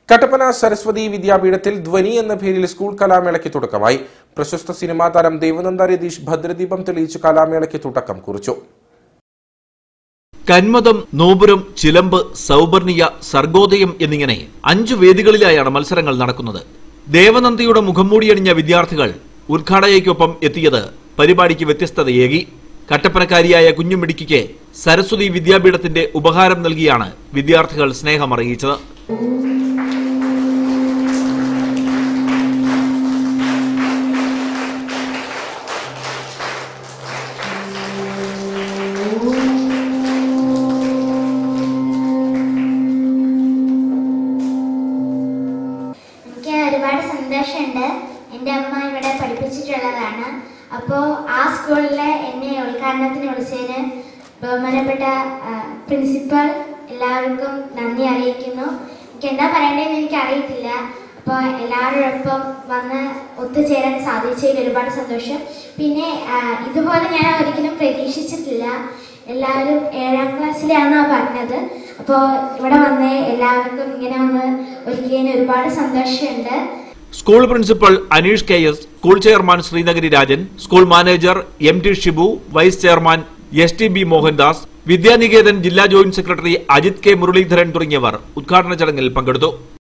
കട്ടപ്പന സരസ്വതി വിദ്യാപീഠത്തിൽ ധ്വനി എന്ന പേരിൽ സ്കൂൾ കലാമേളയ്ക്ക് തുടക്കമായി പ്രശസ്ത സിനിമാ താരം ദേവനന്ദ രതീഷ് ഭദ്രദീപം തെളിയിച്ച് കലാമേളയ്ക്ക് തുടക്കം കുറിച്ചു കന്മതം നോപുരം ചിലമ്പ് സൗപർണിയ സർഗോദയം എന്നിങ്ങനെ അഞ്ചു വേദികളിലായാണ് മത്സരങ്ങൾ നടക്കുന്നത് ദേവനന്ദിയുടെ മുഖംമൂടിയണിഞ്ഞ വിദ്യാർത്ഥികൾ ഉദ്ഘാടകയ്ക്കൊപ്പം എത്തിയത് പരിപാടിക്ക് വ്യത്യസ്തതയേകി കട്ടപ്പനക്കാരിയായ കുഞ്ഞുമിടുക്കിക്ക് സരസ്വതി വിദ്യാപീഠത്തിന്റെ ഉപഹാരം നൽകിയാണ് വിദ്യാർത്ഥികൾ സ്നേഹമറിയിച്ചത് എനിക്ക് ഒരുപാട് സന്തോഷമുണ്ട് എൻ്റെ അമ്മ ഇവിടെ പഠിപ്പിച്ചിട്ടുള്ളതാണ് അപ്പോൾ ആ സ്കൂളിലെ എന്നെ ഉദ്ഘാടനത്തിന് വിളിച്ചതിന് ബഹുമാനപ്പെട്ട ആ, പ്രിൻസിപ്പൽ എല്ലാവർക്കും നന്ദി അറിയിക്കുന്നു എനിക്ക് എന്താ പറയേണ്ടതെന്ന് എനിക്ക് അറിയത്തില്ല അപ്പോൾ എല്ലാവരോടൊപ്പം വന്ന് ഒത്തുചേരാൻ സാധിച്ചതിൽ ഒരുപാട് സന്തോഷം പിന്നെ ആ, ഇതുപോലെ ഞാൻ ഒരിക്കലും പ്രതീക്ഷിച്ചിട്ടില്ല എല്ലാവരും ഏഴാം ക്ലാസ്സിലാണെന്നാണ് പറഞ്ഞത് അപ്പോൾ ഇവിടെ വന്ന് എല്ലാവർക്കും ഇങ്ങനെ വന്ന് ഒരുക്കിയതിന് ഒരുപാട് സന്തോഷമുണ്ട് school principal Aneesh K S school chairman Sreenagari Rajan school manager M T Shibu vice chairman S T B Mohandas Vidyaniketan ജില്ലാ joint secretary Ajith K Muraleedharan തുടങ്ങിയവർ ഉദ്ഘാടന ചടങ്ങിൽ പങ്കെടുത്തു